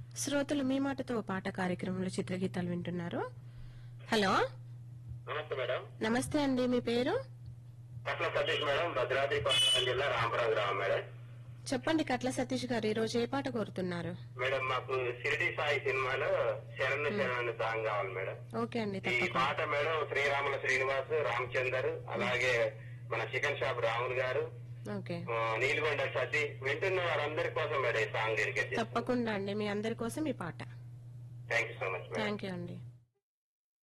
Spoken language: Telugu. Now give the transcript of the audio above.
శ్రోతలు మీ మాటతో ఓ పాట కార్యక్రమంలో చిత్రగీతాలు వింటున్నారు హలో నమస్తే మేడం నమస్తే అండి మీ పేరు పట్ల సతీష్ మేడం భద్రాద్రి కొత్తగూడెం జిల్లా రామపురం గ్రామం మేడం చెప్పండి కట్ల సతీష్ గారు ఈ రోజు ఏ పాట కోరుతున్నారు మేడం మాకు షిరిడి సాయి సినిమాలో శరణు శరణు సాంగ్ కావాలి మేడం ఓకే అండి ఈ తప్పకుండా పాట మేడం శ్రీరాముల శ్రీనివాస్ రామచందర్ అలాగే మన చికెన్ షాప్ రాములు గారు ఓకే ఆ, నీలగొండ సతీ వింటున్న వారందరి కోసం మేడం ఈ సాంగ్ డెడికేట్ తప్పకుండా అండి మీ అందరి కోసం ఈ పాట thank you so much madam thank you అండి